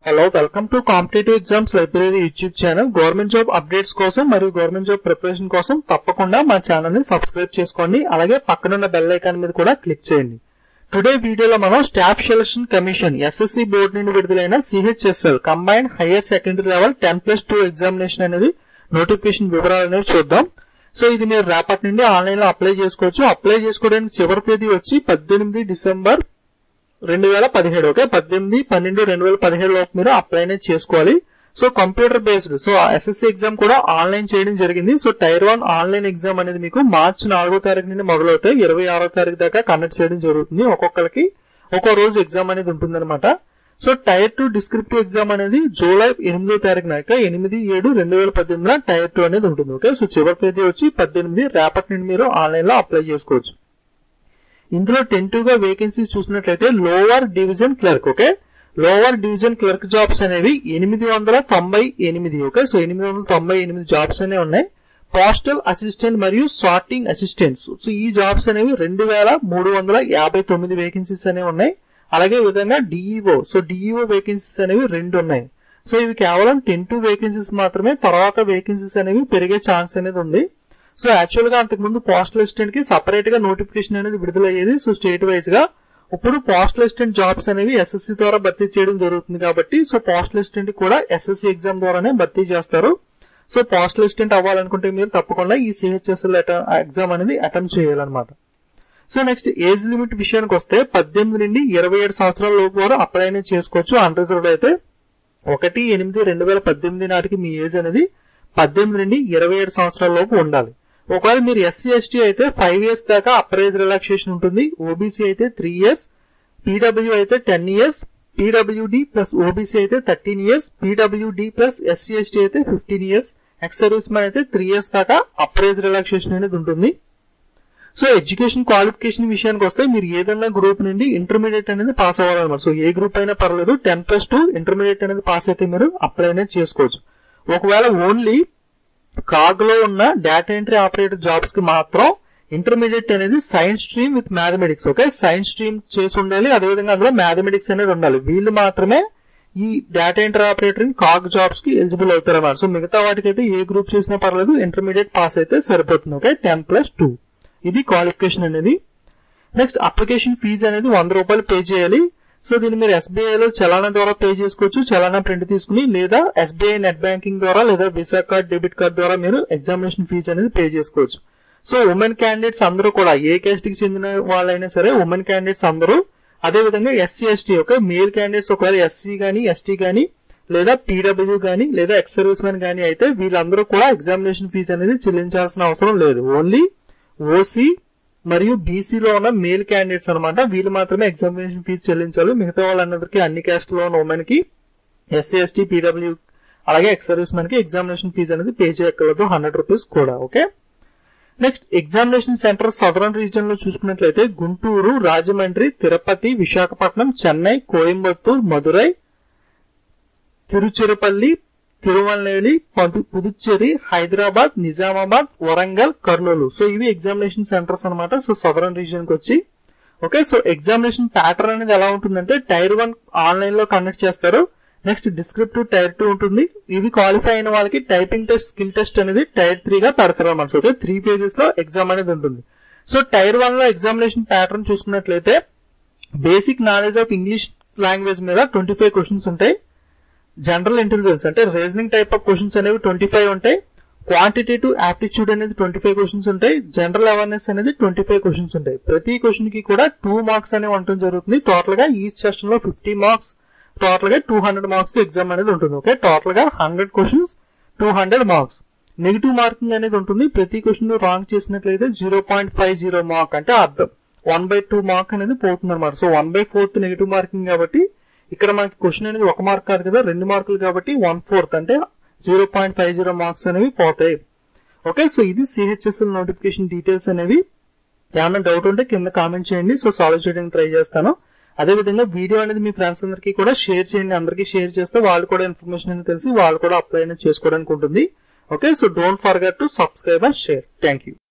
hello welcome to competitive exams library YouTube channel government job updates కోసం మరియు government job preparation కోసం తప్పకుండా మా ఛానల్ ని సబ్స్క్రైబ్ చేసుకోండి అలాగే పక్కనున్న బెల్ ఐకాన్ మీద కూడా క్లిక్ చేయండి టుడే వీడియోలో మనం staff selection commission SSC board నుండి విడుదలైన CHSL combined higher secondary level ten plus two examination అనేది నోటిఫికేషన్ వివరాలు అనేవి చూద్దాం సో ఇది మీరు రేపటి నుండి ఆన్లైన్ లో అప్లై చేసుకోవచ్చు అప్లై చేసుకోవడానికి చివరి తేదీ వచ్చి పద్దెనిమిది డిసెంబర్ రెండు వేల పదిహేడు ఓకే పద్దెనిమిది పన్నెండు రెండు వేల పదిహేడు లోపు మీరు అప్లై అనేది చేసుకోవాలి so computer based so SSC exam కూడా ఆన్లైన్ చేయడం జరిగింది so tier one online exam అనేది మీకు మార్చి నాలుగో తారీఖు నుండి మొదలవుతాయి ఇరవై ఆరో తారీఖు దాకా కండక్ట్ చేయడం జరుగుతుంది ఒక్కొక్కరికి ఒక్కో రోజు ఎగ్జామ్ అనేది ఉంటుందన్నమాట so tier two descriptive exam అనేది జూలై ఎనిమిదో తారీఖున ఇక ఎనిమిది ఏడు రెండు వేల పద్దెనిమిదిన టైర్ టూ అనేది ఉంటుంది ఓకే సో చివరి తేదీ వచ్చి పద్దెనిమిది రేపటి నుండి మీరు ఆన్లైన్ లో అప్లై చేసుకోవచ్చు ఇందులో టెంటివ్ గా వేకెన్సీస్ చూసినట్లయితే lower division clerk okay lower division clerk jobs అనేవి ఎనిమిది వందల తొంభై ఎనిమిది ఓకే సో ఎనిమిది వందల తొంభై ఎనిమిది జాబ్స్ అనేవి ఉన్నాయి పోస్టల్ అసిస్టెంట్ మరియు సార్టింగ్ అసిస్టెంట్స్ సో ఈ జాబ్స్ అనేవి రెండు వేల మూడు వందల యాభై తొమ్మిది వేకెన్సీస్ అనేవి ఉన్నాయి అలాగే ఈ విధంగా డిఈఓ సో డిఈఓ వేకెన్సీస్ అనేవి రెండు ఉన్నాయి సో ఇవి కేవలం టెన్ టూ వేకెన్సీస్ మాత్రమే తర్వాత వేకెన్సీస్ అనేవి పెరిగే ఛాన్స్ అనేది ఉంది సో యాక్చువల్ గా అంతకుముందు పోస్టల్ అసిస్టెంట్ కి సపరేట్ గా నోటిఫికేషన్ అనేది విడుదలయ్యేది సో స్టేట్ వైజ్ గా ఇప్పుడు పోస్టల్ అసిస్టెంట్ జాబ్స్ అనేవి ఎస్ఎస్సి ద్వారా భర్తీ చేయడం జరుగుతుంది కాబట్టి సో పోస్టల్ అసిస్టెంట్ కూడా ఎస్ఎస్సి ఎగ్జామ్ ద్వారానే భర్తీ చేస్తారు సో పోస్టల్ అసిస్టెంట్ అవ్వాలనుకుంటే మీరు తప్పకుండా ఈ సిహెచ్ఎస్ఎల్ ఎగ్జామ్ అనేది అటెంప్ట్ చేయాలన్నమాట సో నెక్స్ట్ ఏజ్ లిమిట్ విషయానికి వస్తే పద్దెనిమిది నుండి ఇరవై ఏడు సంవత్సరాల లోపు వారు అప్లై అనేది చేసుకోవచ్చు అన్రిజర్వ్డ్ అయితే ఒకటి ఎనిమిది రెండు వేల పద్దెనిమిది నాటికి మీ ఏజ్ అనేది పద్దెనిమిది నుండి ఇరవై ఏడు సంవత్సరాల లోపు ఉండాలి ఒకవేళ మీరు ఎస్సీ ఎస్టీ అయితే ఫైవ్ ఇయర్స్ దాకా అప్రైజ్ రిలాక్సేషన్ ఉంటుంది ఓబీసీ అయితే త్రీ ఇయర్స్ పీడబ్ల్యూ అయితే ten years PWD plus OBC అయితే thirteen years PWD plus SC ST అయితే fifteen years ex service man అయితే త్రీ ఇయర్స్ దాకా అప్రైజ్ రిలాక్సేషన్ అనేది ఉంటుంది సో ఎడ్యుకేషన్ క్వాలిఫికేషన్ విషయానికి వస్తే మీరు ఏదైనా గ్రూప్ నుండి ఇంటర్మీడియట్ అనేది పాస్ అవ్వాలన్నమాట సో ఏ గ్రూప్ అయినా పర్లేదు టెన్ ప్లస్ టూ ఇంటర్మీడియట్ అనేది పాస్ అయితే మీరు అప్లై అనేది చేసుకోవచ్చు ఒకవేళ ఓన్లీ కాగ్ లో ఉన్న డేటా ఎంట్రీ ఆపరేటర్ జాబ్స్ కి మాత్రం ఇంటర్మీడియట్ అనేది science stream with mathematics okay science stream చేసి ఉండాలి అదేవిధంగా అందులో మ్యాథమెటిక్స్ అనేది ఉండాలి వీళ్ళు మాత్రమే ఈ data entry operator CAG jobs కి ఎలిజిబుల్ అవుతారు అన్నమాట సో మిగతా వాటికి అయితే ఏ గ్రూప్ చేసినా పర్లేదు ఇంటర్మీడియట్ పాస్ అయితే సరిపోతుంది ఓకే టెన్ ప్లస్ టూ ఇది క్వాలిఫికేషన్ అనేది నెక్స్ట్ అప్లికేషన్ ఫీజు అనేది వంద రూపాయలు పే చేయాలి సో దీన్ని మీరు ఎస్బీఐ లో చలానా ద్వారా పే చేసుకోవచ్చు చలానా ప్రింట్ తీసుకుని లేదా ఎస్బీఐ నెట్ బ్యాంకింగ్ ద్వారా లేదా విసా కార్డ్ డెబిట్ కార్డ్ ద్వారా మీరు ఎగ్జామినేషన్ ఫీజు అనేది పే చేసుకోవచ్చు సో ఉమెన్ క్యాండిడేట్స్ అందరూ కూడా ఏ కేస్ట్ కి చెందిన వాళ్ళైనా సరే ఉమెన్ క్యాండిడేట్స్ అందరూ అదే విధంగా SC ST okay male candidates ఒకవేళ ఎస్సీ గానీ ఎస్టీ గానీ లేదా పీడబ్ల్యూ గానీ లేదా ఎక్స్ సర్వీస్ మెన్ గానీ అయితే వీళ్ళందరూ కూడా ఎగ్జామినేషన్ ఫీజు అనేది చెల్లించాల్సిన అవసరం లేదు ఓన్లీ ఓసీ మరియు బీసీలో ఉన్న మేల్ క్యాండిడేట్స్ అనమాట వీళ్ళు మాత్రమే ఎగ్జామినేషన్ ఫీజు చెల్లించాలి మిగతా వాళ్ళందరికీ అన్ని క్యాస్ట్ లో ఉన్న ఉమెన్ కి ఎస్సీ ఎస్టీ పీడబ్ల్యూ అలాగే ఎక్స్ సర్వీస్ మెన్ కి ఎగ్జామినేషన్ ఫీజు అనేది పే చేయక్కర్లేదు హండ్రెడ్ రూపీస్ కూడా okay next examination centre southern region లో చూసుకున్నట్లయితే గుంటూరు రాజమండ్రి తిరుపతి విశాఖపట్నం చెన్నై కోయంబత్తూర్ మదురై తిరుచిరపల్లి తిరువల్నేలి పుదుచ్చేరి హైదరాబాద్ నిజామాబాద్ వరంగల్ కర్నూలు సో ఇవి ఎగ్జామినేషన్ సెంటర్స్ అనమాట సో సదరన్ రీజియన్ కి వచ్చి ఓకే సో ఎగ్జామినేషన్ ప్యాటర్న్ అనేది ఎలా ఉంటుందంటే టైర్ వన్ ఆన్లైన్ లో కండక్ట్ చేస్తారు నెక్స్ట్ డిస్క్రిప్టివ్ టైర్ టూ ఉంటుంది ఇవి క్వాలిఫై అయిన వాళ్ళకి టైపింగ్ టెస్ట్ స్కిల్ టెస్ట్ అనేది టైర్ త్రీ గా పెడతారు అనమాట ఓకే త్రీ పేజెస్ లో ఎగ్జామ్ అనేది ఉంటుంది సో టైర్ వన్ లో ఎగ్జామినేషన్ ప్యాటర్న్ చూసుకున్నట్లయితే basic knowledge of English language మీద ట్వంటీ ఫైవ్ క్వశ్చన్స్ ఉంటాయి జనరల్ ఇంటెలిజెన్స్ అంటే రీజనింగ్ టైప్ ఆఫ్ క్వశ్చన్స్ అనేవి ట్వంటీ ఫైవ్ ఉంటాయి క్వాంటిటేటివ్ ఆప్టిట్యూడ్ అనేది ట్వంటీ ఫైవ్ క్వశ్చన్స్ ఉంటాయి జనరల్ అవేర్నెస్ అనేది ట్వంటీ ఫైవ్ క్వశ్చన్స్ ఉంటాయి ప్రతి క్వశ్చన్ కి కూడా టూ మార్క్స్ అనేవి ఉండటం జరుగుతుంది టోటల్ గా ఈ సెషన్ లో ఫిఫ్టీ మార్క్స్ టోటల్ గా టూ హండ్రెడ్ మార్క్స్ ఎగ్జామ్ అనేది ఉంటుంది ఓకే టోటల్ గా hundred questions two hundred marks negative marking అనేది ఉంటుంది ప్రతి క్వశ్చన్ రాంగ్ చేసినట్లయితే zero point five zero mark అంటే అర్థం వన్ బై టూ మార్క్ అనేది పోతుంది అనమాట so one by fourth negative marking కాబట్టి ఇక్కడ మనకి క్వశ్చన్ అనేది ఒక మార్క్ కాదు కదా రెండు మార్కులు కాబట్టి వన్ ఫోర్త్ అంటే zero point five zero marks అనేవి పోతాయి ఓకే సో ఇది సిహెచ్ఎస్ఎల్ నోటిఫికేషన్ డీటెయిల్స్ అనేవి ఏమైనా డౌట్ ఉంటే కింద కామెంట్ చేయండి సో సాల్వ్ చేయడానికి ట్రై చేస్తాను అదే విధంగా వీడియో అనేది మీ ఫ్రెండ్స్ అందరికీ కూడా షేర్ చేయండి అందరికీ షేర్ చేస్తే వాళ్ళు కూడా ఇన్ఫర్మేషన్ అనేది తెలిసి వాళ్ళు కూడా అప్లై అనేది చేసుకోవడానికి ఉంటుంది okay so don't forget to subscribe and share thank you